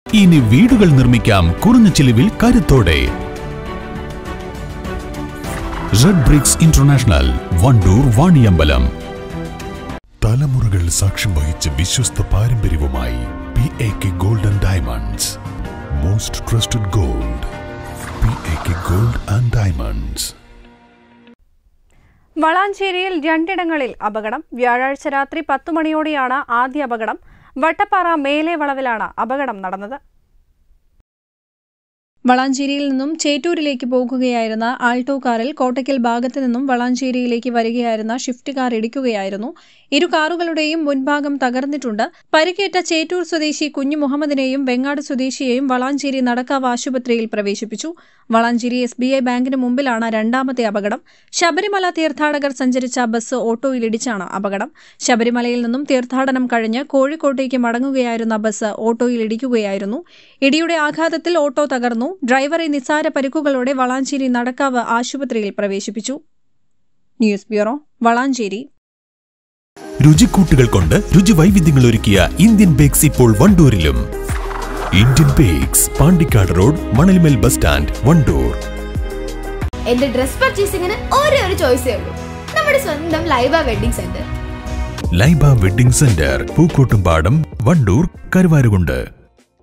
ഇനി വീടുകൾ നിർമ്മിക്കാം കുറഞ്ഞ ചിലവിൽ കരുത്തോടെ red bricks international Wandoor Vaniyambalam തലമുറകൾ സാക്ഷ്യം വഹിച്ച വിശ്വസ്ത പാരമ്പര്യവുമായി P A K gold and diamonds most trusted gold P A K gold and diamonds വളാഞ്ചേരിയിൽ രണ്ടിടങ്ങളിൽ അപകടം വ്യാഴാഴ്ച രാത്രി പത്തു മണിയോടെയാണ് ആദ്യ അപകടം വട്ടപ്പാറ മേലെ വളവിലാണ് അപകടം നടന്നത് വളാഞ്ചേരിയിൽ നിന്നും ചേറ്റൂരിലേക്ക് പോകുകയായിരുന്ന ആൾട്ടോ കാറിൽ കോട്ടയ്ക്കൽ ഭാഗത്ത് നിന്നും വളാഞ്ചേരിയിലേക്ക് വരികയായിരുന്ന ഷിഫ്റ്റ് കാർ ഇടിക്കുകയായിരുന്നു ഇരു കാറുകളുടെയും മുൻഭാഗം തകർന്നിട്ടുണ്ട് പരിക്കേറ്റ ചേറ്റൂർ സ്വദേശി കുഞ്ഞു മുഹമ്മദിനെയും വെങ്ങാട് സ്വദേശിയെയും വളാഞ്ചേരി നടക്കാവ് ആശുപത്രിയിൽ പ്രവേശിപ്പിച്ചു വളാഞ്ചേരി എസ് ബി ഐ ബാങ്കിന് മുമ്പിലാണ് രണ്ടാമത്തെ അപകടം ശബരിമല തീർത്ഥാടകർ സഞ്ചരിച്ച ബസ് ഓട്ടോയിലിടിച്ചാണ് അപകടം ശബരിമലയിൽ നിന്നും തീർത്ഥാടനം കഴിഞ്ഞ് കോഴിക്കോട്ടേക്ക് മടങ്ങുകയായിരുന്ന ബസ് ഓട്ടോയിലിടിക്കുകയായിരുന്നു ഇടിയുടെ ആഘാതത്തിൽ ഓട്ടോ തകർന്നു ഡ്രൈവറെ നിസ്സാര പരിക്കുകളോടെ വളാഞ്ചേരി നടക്കാവ് ആശുപത്രിയിൽ പ്രവേശിപ്പിച്ചു ന്യൂസ് ബ്യൂറോ വളാഞ്ചേരി രുചിക്കൂട്ടുകൾ കൊണ്ട് രുചി വൈവിധ്യങ്ങൾ ഒരുക്കിയ ഇന്ത്യൻ ബേക്സ് ഇപ്പോൾ വണ്ടൂരിലും Indian Bakes Pandikkad road Manalmel bus stand Wandoor എന്റെ ഡ്രസ് പർച്ചേസിംഗിന് ഒരേ ഒരു ചോയ്സേ ഉള്ളൂ നമ്മുടെ സ്വന്തം Laiba wedding centre Laiba wedding centre Pookkottumpadam Wandoor Karuvarakundu